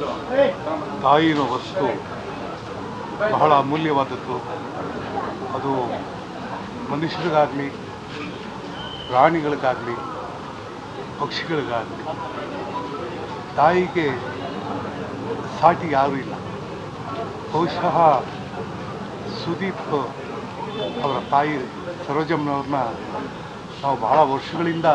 ತಾಯಿನ ವಸ್ತು ಬಹಳ ಅಮೂಲ್ಯವಾದದ್ದು ಅದು ಮನುಷ್ಯರಿಗಾಗಲಿ ಪ್ರಾಣಿಗಳಿಗಾಗಲಿ ಪಕ್ಷಿಗಳಿಗಾಗಲಿ ತಾಯಿಗೆ ಸಾಟಿ ಯಾರೂ ಇಲ್ಲ ಬಹುಶಃ ಸುದೀಪ್ ಅವರ ತಾಯಿ ಸರೋಜಮ್ಮನವ್ರನ್ನ ನಾವು ಬಹಳ ವರ್ಷಗಳಿಂದ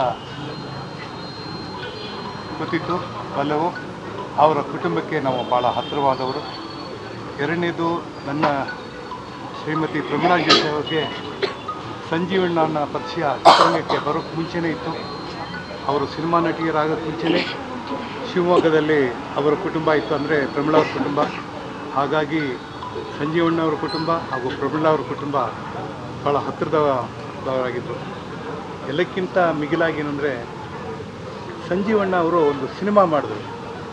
ಗೊತ್ತಿತ್ತು ಬಲ್ಲವು ಅವರ ಕುಟುಂಬಕ್ಕೆ ನಾವು ಭಾಳ ಹತ್ತಿರವಾದವರು ಎರಡನೇದು ನನ್ನ ಶ್ರೀಮತಿ ಪ್ರಮೀಳಾ ಜೋಶಿ ಅವರಿಗೆ ಸಂಜೀವಣ್ಣನ ಪರಿಚಯ ಚಿತ್ರರಂಗಕ್ಕೆ ಬರೋಕ್ಕೆ ಮುಂಚೆನೇ ಇತ್ತು ಅವರು ಸಿನಿಮಾ ನಟಿಯರಾಗೋಕ್ಕೆ ಮುಂಚೆನೇ ಶಿವಮೊಗ್ಗದಲ್ಲಿ ಅವರ ಕುಟುಂಬ ಇತ್ತು ಅಂದರೆ ಪ್ರಮೀಳಾ ಅವ್ರ ಕುಟುಂಬ ಹಾಗಾಗಿ ಸಂಜೀವಣ್ಣ ಅವರ ಕುಟುಂಬ ಹಾಗೂ ಪ್ರಮೀಳಾ ಅವ್ರ ಕುಟುಂಬ ಭಾಳ ಹತ್ತಿರದವರಾಗಿದ್ದರು ಎಲ್ಲಕ್ಕಿಂತ ಮಿಗಿಲಾಗಿ ಏನಂದರೆ ಸಂಜೀವಣ್ಣ ಅವರು ಒಂದು ಸಿನಿಮಾ ಮಾಡಿದ್ರು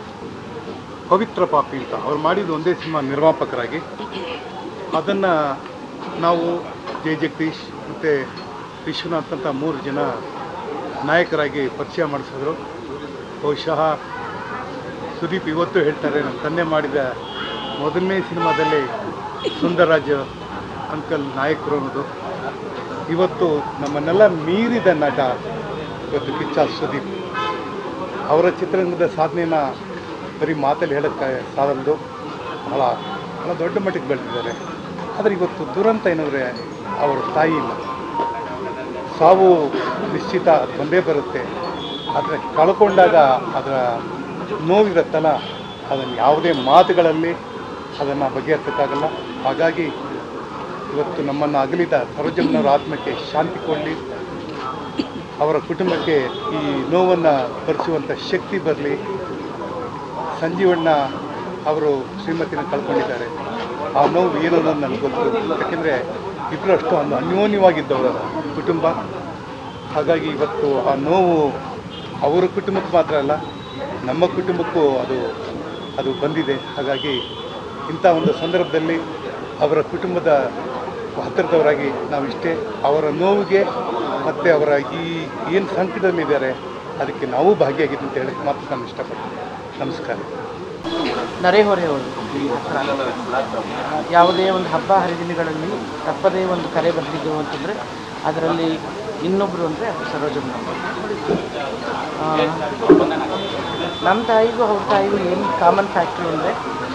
ಪವಿತ್ರ ಪಾಪಿ ಅಂತ ಅವ್ರು ಮಾಡಿದ್ದು ಒಂದೇ ಸಿನಿಮಾ ನಿರ್ಮಾಪಕರಾಗಿ ಅದನ್ನು ನಾವು ಜೆ ಜಗದೀಶ್ ಮತ್ತು ವಿಶ್ವನಾಥ್ ಅಂತ ಮೂರು ಜನ ನಾಯಕರಾಗಿ ಪರಿಚಯ ಮಾಡಿಸಿದ್ರು ಬಹುಶಃ ಸುದೀಪ್ ಇವತ್ತು ಹೇಳ್ತಾರೆ ನಮ್ಮ ತಂದೆ ಮಾಡಿದ ಮೊದಲನೇ ಸಿನಿಮಾದಲ್ಲಿ ಸುಂದರರಾಜ್ ಅಂಕಲ್ ನಾಯಕರು ಅನ್ನೋದು ಇವತ್ತು ನಮ್ಮನ್ನೆಲ್ಲ ಮೀರಿದ ನಟ ಇವತ್ತು ಕಿಚ್ಚ ಸುದೀಪ್ ಅವರ ಚಿತ್ರರಂಗದ ಸಾಧನೆನ ಬರೀ ಮಾತಲ್ಲಿ ಹೇಳೋಕ್ಕೆ ಸಾಲದು ಬಹಳ ಬಹಳ ದೊಡ್ಡ ಮಟ್ಟಿಗೆ ಬೆಳೆದಿದ್ದಾರೆ ಆದರೆ ಇವತ್ತು ದುರಂತ ಏನಂದರೆ ಅವರ ತಾಯಿ ಇಲ್ಲ ಸಾವು ನಿಶ್ಚಿತ ಅದು ಬಂದೇ ಬರುತ್ತೆ ಆದರೆ ಕಳ್ಕೊಂಡಾಗ ಅದರ ನೋವಿರುತ್ತಲ್ಲ ಅದನ್ನು ಯಾವುದೇ ಮಾತುಗಳಲ್ಲಿ ಅದನ್ನು ಬಗೆಹರಿಸೋಕ್ಕಾಗಲ್ಲ ಹಾಗಾಗಿ ಇವತ್ತು ನಮ್ಮನ್ನು ಅಗಲಿದ ಸರೋಜಮ್ಮನವರ ಆತ್ಮಕ್ಕೆ ಶಾಂತಿ ಕೊಡಲಿ ಅವರ ಕುಟುಂಬಕ್ಕೆ ಈ ನೋವನ್ನು ಭರಿಸುವಂಥ ಶಕ್ತಿ ಬರಲಿ ಸಂಜೀವಣ್ಣ ಅವರು ಶ್ರೀಮತಿನ ಕಳ್ಕೊಂಡಿದ್ದಾರೆ ಆ ನೋವು ಏನು ಅನ್ನೋದು ನನಗೆ ಗೊತ್ತು ಯಾಕೆಂದರೆ ಇಬ್ಬರು ಅಷ್ಟು ಒಂದು ಅನ್ಯೋನ್ಯವಾಗಿದ್ದವರ ಕುಟುಂಬ ಹಾಗಾಗಿ ಇವತ್ತು ಆ ನೋವು ಅವರ ಕುಟುಂಬಕ್ಕೆ ಮಾತ್ರ ಅಲ್ಲ ನಮ್ಮ ಕುಟುಂಬಕ್ಕೂ ಅದು ಅದು ಬಂದಿದೆ ಹಾಗಾಗಿ ಇಂಥ ಒಂದು ಸಂದರ್ಭದಲ್ಲಿ ಅವರ ಕುಟುಂಬದ ಹತ್ತಿರದವರಾಗಿ ನಾವಿಷ್ಟೇ ಅವರ ನೋವಿಗೆ ಮತ್ತು ಅವರ ಈ ಏನು ಸಂಕಟದಲ್ಲಿದ್ದಾರೆ ಅದಕ್ಕೆ ನಾವು ಭಾಗಿಯಾಗಿದ್ದು ಅಂತ ಹೇಳಕ್ಕೆ ಮಾತ್ರ ನಾನು ಇಷ್ಟಪಡ್ತೀನಿ ನಮಸ್ಕಾರ ನರೇಹೊರೆಯವರು ಯಾವುದೇ ಒಂದು ಹಬ್ಬ ಹರಿದಿನಗಳಲ್ಲಿ ತಪ್ಪದೇ ಒಂದು ಕರೆ ಬರ್ತಿದ್ದೆವು ಅಂತಂದರೆ ಅದರಲ್ಲಿ ಇನ್ನೊಬ್ಬರು ಅಂದರೆ ಸರೋಜಮ್ಮನವರು ಆ, ನಮ್ಮ ತಾಯಿಗೂ ಅವ್ರ ತಾಯಿಗೂ ಏನು ಕಾಮನ್ ಫ್ಯಾಕ್ಟ್ರಿ ಅಂದರೆ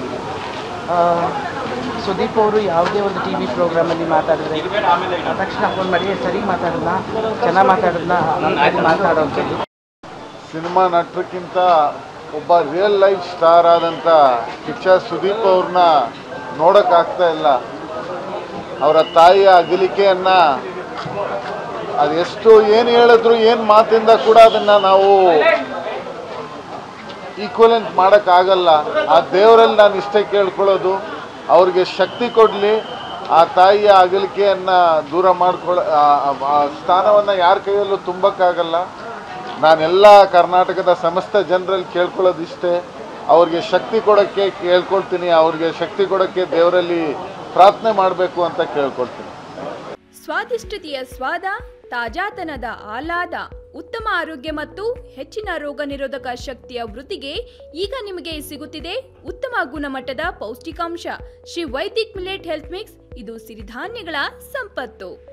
ಸುದೀಪ್ ಅವರು ಯಾವುದೇ ಒಂದು ಟಿ ವಿ ಪ್ರೋಗ್ರಾಮಲ್ಲಿ ಮಾತಾಡಿದ್ರೆ ಆ ತಕ್ಷಣ ಫೋನ್ ಮಾಡಿ "ಏ, ಸರಿ ಮಾತಾಡೋಣ ಚೆನ್ನಾಗಿ ಮಾತಾಡೋಣ ಮಾತಾಡೋಂಥದ್ದು ಸಿನಿಮಾ ನಟರಿಗಿಂತ ಒಬ್ಬ ರಿಯಲ್ ಲೈಫ್ ಸ್ಟಾರ್ ಆದಂಥ ಕಿಚ್ಚ ಸುದೀಪ್ ಅವ್ರನ್ನ ನೋಡೋಕ್ಕಾಗ್ತಾ ಇಲ್ಲ ಅವರ ತಾಯಿಯ ಅಗಲಿಕೆಯನ್ನು ಅದು ಎಷ್ಟು ಏನು ಹೇಳಿದ್ರು ಏನು ಮಾತಿಂದ ಕೂಡ ಅದನ್ನು ನಾವು ಈಕ್ವಲೆಂಟ್ ಮಾಡೋಕ್ಕಾಗಲ್ಲ ಆ ದೇವರಲ್ಲಿ ನಾನು ಇಷ್ಟೇ ಕೇಳ್ಕೊಳ್ಳೋದು ಅವ್ರಿಗೆ ಶಕ್ತಿ ಕೊಡಲಿ ಆ ತಾಯಿಯ ಅಗಲಿಕೆಯನ್ನು ದೂರ ಮಾಡ್ಕೊಳ್ಳ ಆ ಸ್ಥಾನವನ್ನು ಯಾರ ಕೈಯಲ್ಲೂ ತುಂಬಕ್ಕಾಗಲ್ಲ ನಾನೆಲ್ಲ ಕರ್ನಾಟಕದ ಸಮಸ್ತ ಜನರಲ್ಲಿ ಕೇಳ್ಕೊಳ್ಳೋದಿಷ್ಟೇ ಅವ್ರಿಗೆ ಶಕ್ತಿ ಕೊಡೋಕ್ಕೆ ಕೇಳ್ಕೊಳ್ತೀನಿ ಅವ್ರಿಗೆ ಶಕ್ತಿ ಕೊಡೋಕ್ಕೆ ದೇವರಲ್ಲಿ ಪ್ರಾರ್ಥನೆ ಮಾಡಬೇಕು ಅಂತ ಕೇಳ್ಕೊಳ್ತೀನಿ ಸ್ವಾದಿಷ್ಟತೆಯ ಸ್ವಾದ ತಾಜಾತನದ ಆಹ್ಲಾದ ಉತ್ತಮ ಆರೋಗ್ಯ ಮತ್ತು ಹೆಚ್ಚಿನ ರೋಗ ನಿರೋಧಕ ಶಕ್ತಿಯ ವೃದ್ಧಿಗೆ ಈಗ ನಿಮಗೆ ಸಿಗುತ್ತಿದೆ ಉತ್ತಮ ಗುಣಮಟ್ಟದ ಪೌಷ್ಟಿಕಾಂಶ Shri Vaidik millet health mix ಇದು ಸಿರಿಧಾನ್ಯಗಳ ಸಂಪತ್ತು